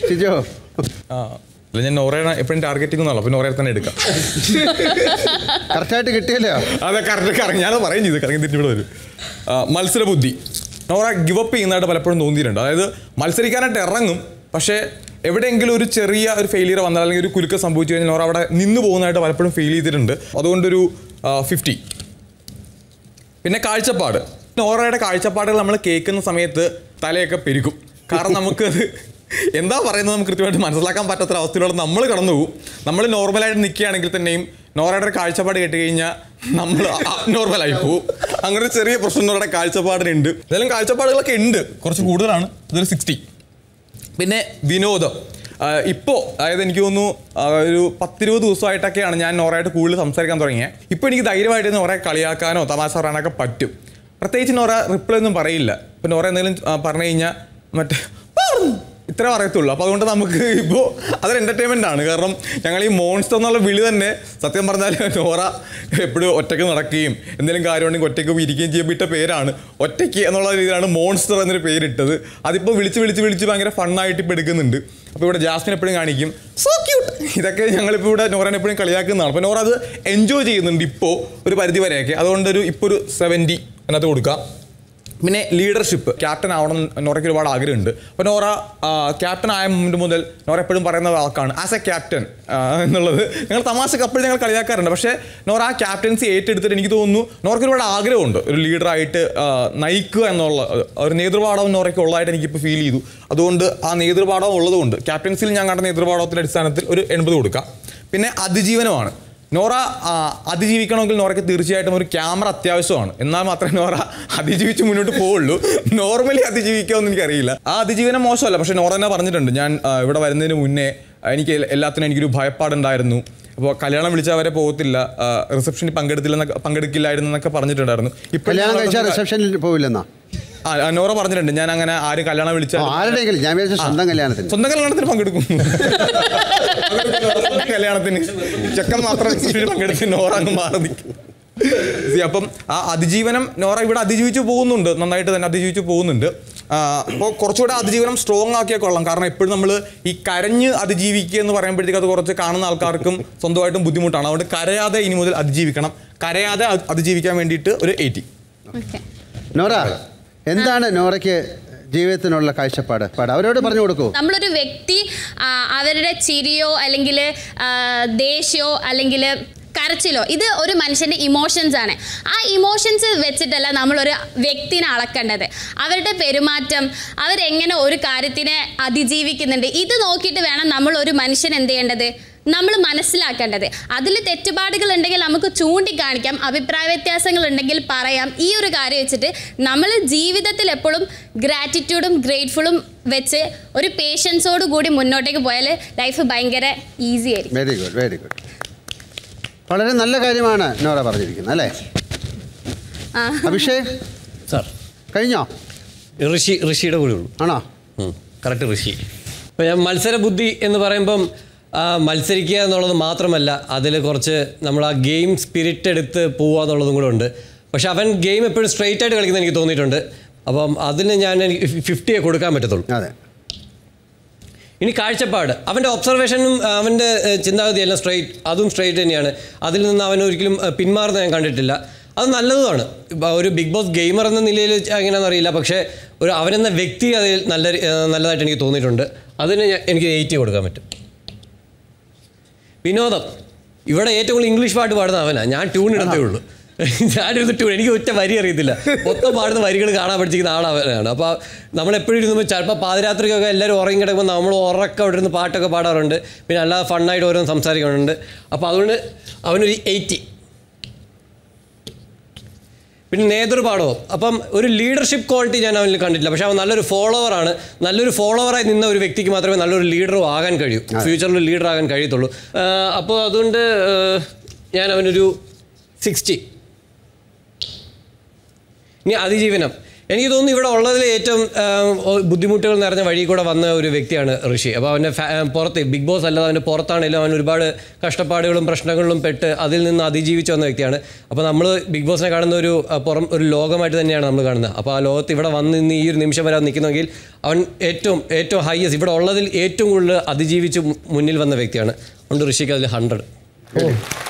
ഷിജോ ആ അല്ല ഞാൻ നോറയാണ് എപ്പോഴും ടാർഗറ്റ് ചെയ്യുന്നല്ലോ അപ്പോൾ നോറയെ തന്നെ എടുക്കാം കറക്റ്റായിട്ട് കിട്ടിയല്ലോ അതെ കറക്റ്റ് കറങ്ങി ഞാനത് പറയും ചെയ്തു കറങ്ങി തിരിച്ചു ഇവിടെ വരും ആ, മത്സരബുദ്ധി നോറ ഗിവ് അപ്പ് ചെയ്യുന്നതായിട്ട് പലപ്പോഴും തോന്നിയിട്ടുണ്ട് അതായത് മത്സരിക്കാനായിട്ട് ഇറങ്ങും പക്ഷേ എവിടെയെങ്കിലും ഒരു ചെറിയ ഒരു ഫെയിലിയർ വന്നാൽ അല്ലെങ്കിൽ ഒരു കുലുക്കം സംഭവിച്ചു കഴിഞ്ഞാൽ നോറ അവിടെ നിന്ന് പോകുന്നതായിട്ട് പലപ്പോഴും ഫീൽ ചെയ്തിട്ടുണ്ട് അതുകൊണ്ടൊരു ഫിഫ്റ്റി പിന്നെ കാഴ്ചപ്പാട് നോറയുടെ കാഴ്ചപ്പാടുകൾ നമ്മൾ കേൾക്കുന്ന സമയത്ത് തലയൊക്കെ പെരുക്കും കാരണം നമുക്കത് എന്താ പറയുന്നത് നമുക്ക് കൃത്യമായിട്ട് മനസ്സിലാക്കാൻ പറ്റാത്ത അവസ്ഥയിലൂടെ നമ്മൾ കടന്നു പോകും നമ്മൾ നോർമലായിട്ട് നിൽക്കുകയാണെങ്കിൽ തന്നെയും നോറയുടെ ഒരു കാഴ്ചപ്പാട് കേട്ട് കഴിഞ്ഞാൽ നമ്മൾ നോർമലായി പോകും അങ്ങനെ ഒരു ചെറിയ പ്രശ്നം നോറയുടെ കാഴ്ചപ്പാടിനുണ്ട് എന്തായാലും കാഴ്ചപ്പാടുകളൊക്കെ ഉണ്ട് കുറച്ച് കൂടുതലാണ് ഇതൊരു സിക്സ്റ്റി പിന്നെ വിനോദം ഇപ്പോൾ അതായത് എനിക്ക് തോന്നുന്നു ആ, ഒരു പത്തിരുപത് ദിവസമായിട്ടൊക്കെയാണ് ഞാൻ നോറയായിട്ട് കൂടുതൽ സംസാരിക്കാൻ തുടങ്ങിയത് ഇപ്പോൾ എനിക്ക് ധൈര്യമായിട്ട് നോറയെ കളിയാക്കാനോ തമാശ പറയാനൊക്കെ പറ്റും പ്രത്യേകിച്ച് നോറ റിപ്ലൈ ഒന്നും പറയില്ല ഇപ്പം നോറ എന്തെങ്കിലും ആ, പറഞ്ഞു കഴിഞ്ഞാൽ മറ്റേ "പാടുന്നു." ഇത്ര പറയത്തുള്ളൂ അപ്പോൾ അതുകൊണ്ട് നമുക്ക് ഇപ്പോൾ അതൊരു എൻ്റർടൈൻമെൻ്റ് ആണ് കാരണം ഞങ്ങൾ ഈ മോൺസ്റ്റർ എന്നുള്ള വിളി തന്നെ സത്യം പറഞ്ഞാൽ നോറ എപ്പോഴും ഒറ്റയ്ക്ക് നടക്കുകയും എന്തെങ്കിലും കാര്യമുണ്ടെങ്കിൽ ഒറ്റയ്ക്ക് ഇരിക്കുകയും ചെയ്യുമ്പോൾ ഇട്ട പേരാണ് ഒറ്റയ്ക്ക് എന്നുള്ള രീതിയിലാണ് മോൺസ്റ്റർ എന്നൊരു പേരിട്ടത് അതിപ്പോൾ വിളിച്ച് വിളിച്ച് വിളിച്ച് ഭയങ്കര ഫണ്ണായിട്ട് ഇപ്പോൾ എടുക്കുന്നുണ്ട് അപ്പോൾ ഇവിടെ ജാസ്മിൻ എപ്പോഴും കാണിക്കും സോ ക്യൂട്ട് ഇതൊക്കെ ഞങ്ങളിപ്പോൾ ഇവിടെ നോറനെ എപ്പോഴും കളിയാക്കുന്നതാണ് അപ്പോൾ നോറ അത് എൻജോയ് ചെയ്യുന്നുണ്ട് ഇപ്പോൾ ഒരു പരിധി വരെയൊക്കെ അതുകൊണ്ട് ഒരു ഇപ്പോൾ ഒരു സെവൻറ്റി അതിനകത്ത് കൊടുക്കാം പിന്നെ ലീഡർഷിപ്പ് ക്യാപ്റ്റൻ ആവണം എന്ന് നോറയ്ക്ക് ഒരുപാട് ആഗ്രഹമുണ്ട് അപ്പോൾ നോറ ക്യാപ്റ്റൻ ആയ മുമ്പ് മുതൽ നോറ എപ്പോഴും പറയുന്ന വാക്കാണ് ആസ് എ ക്യാപ്റ്റൻ എന്നുള്ളത് ഞങ്ങൾ തമാശക്ക് അപ്പോഴും ഞങ്ങൾ കളിയാക്കാറുണ്ട് പക്ഷേ നോറ ആ ക്യാപ്റ്റൻസി ഏറ്റെടുത്തിട്ട് എനിക്ക് തോന്നുന്നു നോറയ്ക്ക് ഒരുപാട് ആഗ്രഹമുണ്ട് ഒരു ലീഡറായിട്ട് നയിക്കുക എന്നുള്ള ഒരു നേതൃപാഠം നോറയ്ക്ക് ഉള്ളതായിട്ട് എനിക്കിപ്പോൾ ഫീൽ ചെയ്തു അതുകൊണ്ട് ആ നേതൃപാഠം ഉള്ളതുകൊണ്ട് ക്യാപ്റ്റൻസിയിൽ ഞാൻ കണ്ട നേതൃപാഠത്തിൻ്റെ അടിസ്ഥാനത്തിൽ ഒരു എൺപത് കൊടുക്കാം പിന്നെ അതിജീവനമാണ് നോറ ആ, അതിജീവിക്കണമെങ്കിൽ നോറയ്ക്ക് തീർച്ചയായിട്ടും ഒരു ക്യാമറ അത്യാവശ്യമാണ് എന്നാൽ മാത്രമേ നോറ അതിജീവിച്ച് മുന്നോട്ട് പോവുള്ളൂ നോർമലി അതിജീവിക്കാമെന്ന് എനിക്കറിയില്ല ആ അതിജീവനം മോശമല്ല പക്ഷേ നോറ തന്നെ പറഞ്ഞിട്ടുണ്ട് ഞാൻ ആ, ഇവിടെ വരുന്നതിന് മുന്നേ ആ, എനിക്ക് എൽ- എല്ലാത്തിനും എനിക്കൊരു ഭയപ്പാടുണ്ടായിരുന്നു അപ്പോൾ കല്യാണം വിളിച്ചാൽ അവരെ പോകത്തില്ല റിസപ്ഷനിൽ പങ്കെടുത്തില്ലെന്നൊക്കെ പങ്കെടുക്കില്ലായിരുന്നു എന്നൊക്കെ പറഞ്ഞിട്ടുണ്ടായിരുന്നു ഇപ്പോൾ കല്യാണം കഴിച്ചാൽ റിസപ്ഷനിൽ പോവില്ലെന്നാ ആ ആ, നോറ പറഞ്ഞിട്ടുണ്ട് ഞാൻ അങ്ങനെ ആരും കല്യാണം ഓ, വിളിച്ചാൽ ആരുടെയെങ്കിലും ഞാൻ വിചാരിച്ച സ്വന്തം കല്യാണത്തിന് സ്വന്തം കല്യാണത്തിന് പങ്കെടുക്കും സ്വന്തം കല്യാണത്തിന് ചെക്കൻ മാത്രം റിസപ്ഷനിൽ പങ്കെടുത്ത് നോറ അങ്ങ് മാറി നിൽക്കും See, അപ്പം ആ അതിജീവനം നോറ ഇവിടെ അതിജീവിച്ച് പോകുന്നുണ്ട് നന്നായിട്ട് തന്നെ അതിജീവിച്ച് പോകുന്നുണ്ട് അപ്പോൾ കുറച്ചുകൂടെ അതിജീവനം സ്ട്രോങ് ആക്കിയാൽ കൊള്ളാം കാരണം എപ്പോഴും നമ്മൾ ഈ കരഞ്ഞ് അതിജീവിക്കുക എന്ന് പറയുമ്പോഴത്തേക്ക് അത് കുറച്ച് കാണുന്ന ആൾക്കാർക്കും സ്വന്തമായിട്ടും ബുദ്ധിമുട്ടാണ് അതുകൊണ്ട് കരയാതെ ഇനി മുതൽ അതിജീവിക്കണം കരയാതെ അത് അതിജീവിക്കാൻ വേണ്ടിയിട്ട് ഒരു എയ്റ്റി ഓക്കെ നോറ എന്താണ് നോറയ്ക്ക് ജീവിതത്തിനുള്ള കാഴ്ചപ്പാട് പാട് അവരോട് പറഞ്ഞു കൊടുക്കൂ നമ്മളൊരു വ്യക്തി ആ, അവരുടെ ചിരിയോ അല്ലെങ്കിൽ ദേഷ്യമോ അല്ലെങ്കിൽ കരച്ചിലോ ഇത് ഒരു മനുഷ്യൻ്റെ ഇമോഷൻസ് ആണ് ആ ഇമോഷൻസ് വെച്ചിട്ടല്ല നമ്മളൊരു വ്യക്തിനെ അളക്കേണ്ടത് അവരുടെ പെരുമാറ്റം അവരെങ്ങനെ ഒരു കാര്യത്തിനെ അതിജീവിക്കുന്നുണ്ട് ഇത് നോക്കിയിട്ട് വേണം നമ്മൾ ഒരു മനുഷ്യൻ എന്ത് ചെയ്യേണ്ടത് നമ്മൾ മനസ്സിലാക്കേണ്ടത് അതിൽ തെറ്റുപാടുകൾ ഉണ്ടെങ്കിൽ നമുക്ക് ചൂണ്ടിക്കാണിക്കാം അഭിപ്രായ വ്യത്യാസങ്ങൾ ഉണ്ടെങ്കിൽ പറയാം ഈ ഒരു കാര്യം വെച്ചിട്ട് നമ്മൾ ജീവിതത്തിൽ എപ്പോഴും ഗ്രാറ്റിറ്റ്യൂഡും ഗ്രേറ്റ്ഫുള്ളും വെച്ച് ഒരു പേഷ്യൻസോട് കൂടി മുന്നോട്ടേക്ക് പോയാൽ ലൈഫ് ഭയങ്കര ഈസി ആയിരിക്കും വെരി ഗുഡ് വെരി ഗുഡ് വളരെ നല്ല കാര്യമാണ് നോറ പറഞ്ഞിരിക്കുന്നത് അല്ലേ ആ. അഭിഷേക് സാർ കഴിഞ്ഞോ ഋഷി ഋഷിയുടെ കൂടെ ഉള്ളൂ ആണോ കറക്റ്റ് ഋഷി അപ്പോൾ ഞാൻ മത്സര ബുദ്ധി എന്ന് പറയുമ്പം ആ, മത്സരിക്കുക എന്നുള്ളത് മാത്രമല്ല അതിൽ കുറച്ച് നമ്മൾ ആ ഗെയിം സ്പിരിറ്റ് എടുത്ത് പോവുക എന്നുള്ളതും കൂടെ ഉണ്ട് പക്ഷെ അവൻ ഗെയിം എപ്പോഴും സ്ട്രെയിറ്റ് ആയിട്ട് കളിക്കുന്നത് എനിക്ക് തോന്നിയിട്ടുണ്ട് അപ്പം അതിന് ഞാൻ എനിക്ക് ഫിഫ്റ്റിയെ കൊടുക്കാൻ പറ്റത്തുള്ളൂ അതെ ഇനി കാഴ്ചപ്പാട് അവൻ്റെ ഒബ്സർവേഷനും അവൻ്റെ ഏഹ്, ചിന്താഗതിയെല്ലാം സ്ട്രെയിറ്റ് അതും സ്ട്രെയിറ്റ് തന്നെയാണ് അതിൽ നിന്ന് അവൻ ഒരിക്കലും ഏഹ്, പിന്മാറുന്ന ഞാൻ കണ്ടിട്ടില്ല അത് നല്ലതുമാണ് ഇപ്പം ഒരു ബിഗ് ബോസ് ഗെയിമർ എന്ന നിലയിൽ എങ്ങനെയാണെന്ന് അറിയില്ല പക്ഷേ ഒരു അവനെന്ന വ്യക്തി അതിൽ നല്ല രീ- ഏഹ്, നല്ലതായിട്ട് എനിക്ക് തോന്നിയിട്ടുണ്ട് അതിന് ഞാൻ- എനിക്ക് എയ്റ്റി കൊടുക്കാൻ പറ്റും വിനോദം ഇവിടെ ഏറ്റവും കൂടുതൽ ഇംഗ്ലീഷ് പാട്ട് പാടുന്ന അവനാണ് ഞാൻ ട്യൂൺ ഇടത്തേ ഉള്ളൂ ഞാനൊരു ട്യൂൺ എനിക്ക് ഒറ്റ വരി അറിയത്തില്ല മൊത്തം പാടുന്ന വരികൾ കാണാൻ പഠിച്ചിരിക്കുന്ന ആളവനാണ് അപ്പോൾ നമ്മളെപ്പോഴും ഇരുന്ന് ചിലപ്പോൾ പാതിരാത്രിക്കൊക്കെ എല്ലാവരും ഉറങ്ങി കിടക്കുമ്പോൾ നമ്മൾ ഉറക്കം അവിടെ ഇരുന്ന് പാട്ടൊക്കെ പാടാറുണ്ട് പിന്നെ അല്ലാതെ ഫണ്ണായിട്ട് ഓരോന്ന് സംസാരിക്കാറുണ്ട് അപ്പോൾ അതുകൊണ്ട് അവനൊരു എയ്റ്റി പിന്നെ നേതൃപാഠവും അപ്പം ഒരു ലീഡർഷിപ്പ് ക്വാളിറ്റി ഞാൻ അവനിൽ കണ്ടിട്ടില്ല പക്ഷെ അവൻ നല്ലൊരു ഫോളോവറാണ് നല്ലൊരു ഫോളോവറായി നിന്ന ഒരു വ്യക്തിക്ക് മാത്രമേ നല്ലൊരു ലീഡറും ആകാൻ കഴിയൂ ഫ്യൂച്ചറിൽ ലീഡർ ആകാൻ കഴിയത്തുള്ളൂ ആഹ് അപ്പോൾ അതുകൊണ്ട് ആഹ് ഞാൻ അവനൊരു സിക്സ്റ്റി ഇനി അതിജീവനം എനിക്ക് തോന്നുന്നു ഇവിടെ ഉള്ളതിൽ ഏറ്റവും ആ, ഒ- ബുദ്ധിമുട്ടുകൾ നിറഞ്ഞ വഴി കൂടെ വന്ന ഒരു വ്യക്തിയാണ് ഋഷി അപ്പോൾ അവൻ്റെ ഫാ- ആ, പുറത്ത് ബിഗ് ബോസ് അല്ലാതെ അവൻ്റെ പുറത്താണെങ്കിലും അവൻ ഒരുപാട് കഷ്ടപ്പാടുകളും പ്രശ്നങ്ങളിലും പെട്ട് അതിൽ നിന്ന് അതിജീവിച്ച് വന്ന വ്യക്തിയാണ് അപ്പോൾ നമ്മൾ ബിഗ് ബോസിനെ കാണുന്ന ഒരു ആ, പുറം ഒരു ലോകമായിട്ട് തന്നെയാണ് നമ്മൾ കാണുന്നത് അപ്പോൾ ആ ലോകത്ത് ഇവിടെ വന്ന് ഇന്ന് ഈ ഒരു നിമിഷം വരെ നിൽക്കുന്നെങ്കിൽ അവൻ ഏറ്റവും ഏറ്റവും ഹയസ്റ്റ് ഇവിടെ ഉള്ളതിൽ ഏറ്റവും കൂടുതൽ അതിജീവിച്ച് മു- മുന്നിൽ വന്ന വ്യക്തിയാണ് അതുകൊണ്ട് ഋഷിക്ക് അതിൽ ഹൺഡ്രഡ്